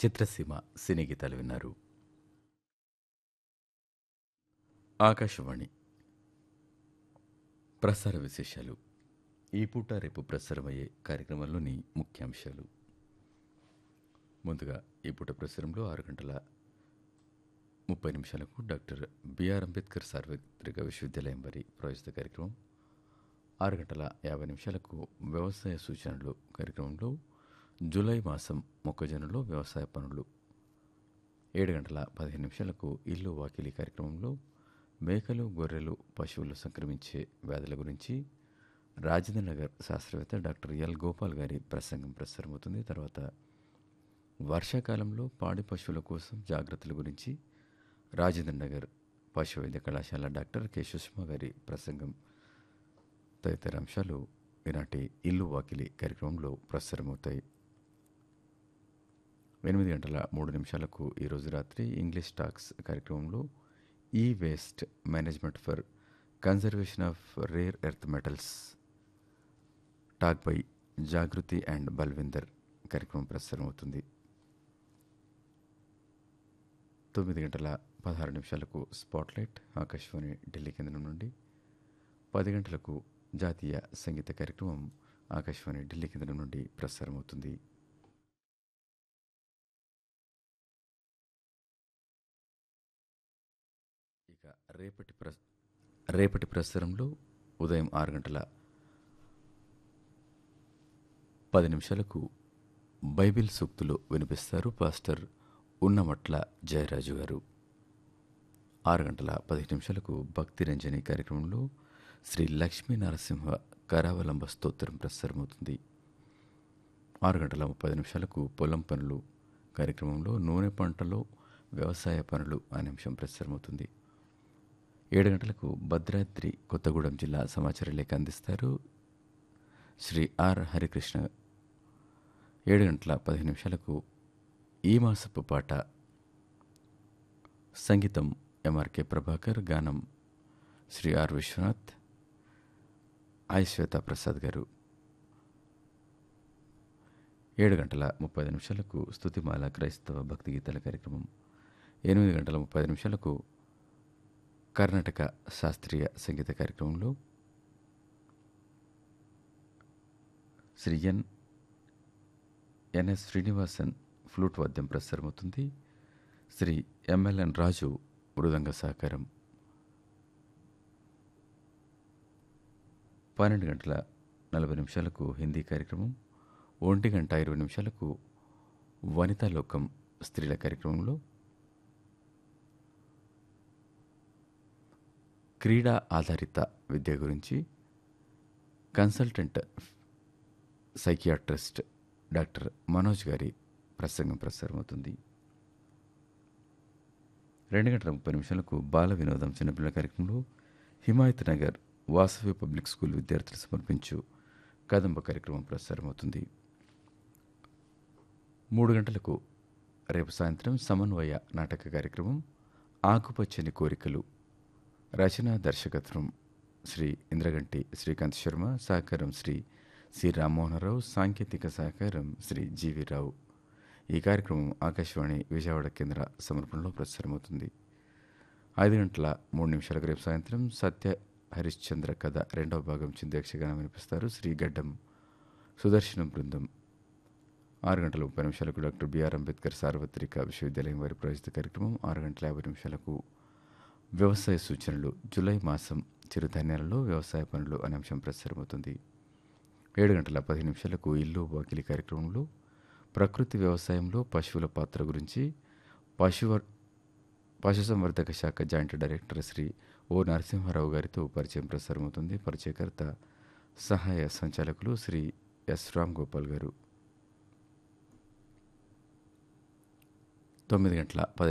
చిత్రసీమ సినీ గీతాలు విన్నారు ఆకాశవాణి ప్రసార విశేషాలు ఈ పూట రేపు ప్రసారమయ్యే కార్యక్రమంలోని ముఖ్యాంశాలు ముందుగా ఈ పూట ప్రసారంలో ఆరు గంటల ముప్పై నిమిషాలకు డాక్టర్ బిఆర్ అంబేద్కర్ సార్వత్రిక విశ్వవిద్యాలయం వారి ప్రవేశిత కార్యక్రమం ఆరు గంటల యాభై నిమిషాలకు వ్యవసాయ సూచనలు కార్యక్రమంలో జూలై మాసం మొక్కజొన్నలో వ్యవసాయ పనులు ఏడు గంటల పదిహేను నిమిషాలకు ఇల్లు వాకిలి కార్యక్రమంలో మేకలు గొర్రెలు పశువులు సంక్రమించే వ్యాధుల గురించి రాజేంద్ర నగర్ శాస్త్రవేత్త డాక్టర్ ఎల్ గోపాల్ గారి ప్రసంగం ప్రసారమవుతుంది తర్వాత వర్షాకాలంలో పాడి పశువుల కోసం జాగ్రత్తల గురించి రాజేంద్ర నగర్ పశు వైద్య కళాశాల డాక్టర్ కె సుష్మా గారి ప్రసంగం తదితర అంశాలు ఈనాటి ఇల్లు వాకిలి కార్యక్రమంలో ప్రసారమవుతాయి ఎనిమిది గంటల మూడు నిమిషాలకు ఈరోజు రాత్రి ఇంగ్లీష్ టాక్స్ కార్యక్రమంలో ఈ waste management for conservation of rare earth metals talk by Jagriti and Balwinder కార్యక్రమం ప్రసారం అవుతుంది తొమ్మిది గంటల పదహారు నిమిషాలకు స్పాట్లైట్ ఆకాశవాణి ఢిల్లీ కేంద్రం నుండి పది గంటలకు జాతీయ సంగీత కార్యక్రమం ఆకాశవాణి ఢిల్లీ కేంద్రం నుండి ప్రసారం అవుతుంది ఇక రేపటి ప్ర రేపటి ప్రసారంలో ఉదయం ఆరు గంటల పది నిమిషాలకు బైబిల్ సూక్తులు వినిపిస్తారు పాస్టర్ ఉన్నమట్ల జయరాజు గారు ఆరు గంటల పదిహేను నిమిషాలకు భక్తి రంజని కార్యక్రమంలో శ్రీ లక్ష్మీ నరసింహ కరావలంబ స్తోత్రం ప్రసారమవుతుంది ఆరు గంటల ముప్పై నిమిషాలకు పొలం పనులు కార్యక్రమంలో నూనె పంటలో వ్యవసాయ పనులు అనే అంశం ప్రసారమవుతుంది ఏడు గంటలకు భద్రాద్రి కొత్తగూడెం జిల్లా సమాచార లేఖ అందిస్తారు శ్రీ ఆర్ హరికృష్ణ ఏడు గంటల పదిహేను నిమిషాలకు ఈ మాసపు పాట సంగీతం ఎంఆర్కే ప్రభాకర్ గానం శ్రీ ఆర్ విశ్వనాథ్ ఐ శ్వేతా ప్రసాద్ గారు ఏడు గంటల ముప్పై నిమిషాలకు స్తుతిమాల క్రైస్తవ భక్తి గీతాల కార్యక్రమం ఎనిమిది గంటల ముప్పై నిమిషాలకు కర్ణాటక శాస్త్రీయ సంగీత కార్యక్రమంలో Shri N NS Srinivasan flute వాద్యం ప్రసారమవుతుంది శ్రీ ఎంఎల్ఎన్ రాజు మృదంగ సహకారం పన్నెండు గంటల నలభై నిమిషాలకు హిందీ కార్యక్రమం ఒంటి గంట ఇరవై నిమిషాలకు వనితా లోకం స్త్రీల కార్యక్రమంలో క్రీడా ఆధారిత విద్య గురించి కన్సల్టెంట్ సైకియాట్రిస్ట్ డాక్టర్ మనోజ్ గారి ప్రసంగం ప్రసారమవుతుంది రెండు గంటల ముప్పై నిమిషాలకు బాల వినోదం చిన్నపిల్లల కార్యక్రమంలో హిమాయత్ నగర్ వాసవి పబ్లిక్ స్కూల్ విద్యార్థులు సమర్పించు కదంబ కార్యక్రమం ప్రసారమవుతుంది మూడు గంటలకు రేపు సాయంత్రం సమన్వయ నాటక కార్యక్రమం ఆకుపచ్చని కోరికలు రచన దర్శకత్వం శ్రీ ఇంద్రగంటి శ్రీకాంత్ శర్మ సహకారం శ్రీ సి రామ్మోహనరావు సాంకేతిక సహకారం శ్రీ జీవి రావు ఈ కార్యక్రమం ఆకాశవాణి విజయవాడ కేంద్ర సమర్పణలో ప్రసారమవుతుంది ఐదు గంటల మూడు నిమిషాలకు రేపు సాయంత్రం సత్య హరిశ్చంద్ర కథ రెండవ భాగం చిందేక్షగానం వినిపిస్తారు శ్రీ గడ్డం సుదర్శనం బృందం ఆరు గంటల ముప్పై నిమిషాలకు డాక్టర్ బిఆర్ అంబేద్కర్ సార్వత్రిక విశ్వవిద్యాలయం వారి ప్రవేశిత కార్యక్రమం ఆరు గంటల యాభై నిమిషాలకు వ్యవసాయ సూచనలు జూలై మాసం చిరుధాన్యాలలో వ్యవసాయ పనులు అనే అంశం ప్రసారమవుతుంది ఏడు గంటల పది నిమిషాలకు ఇల్లు వాకిలి కార్యక్రమంలో ప్రకృతి వ్యవసాయంలో పశువుల పాత్ర గురించి పశువ పశుసంవర్ధక శాఖ joint director Shri O Narasimharao గారితో పరిచయం ప్రసారమవుతుంది పరిచయకర్త సహాయ సంచాలకులు శ్రీ ఎస్ రామ్ గోపాల్ గారు తొమ్మిది గంటల పది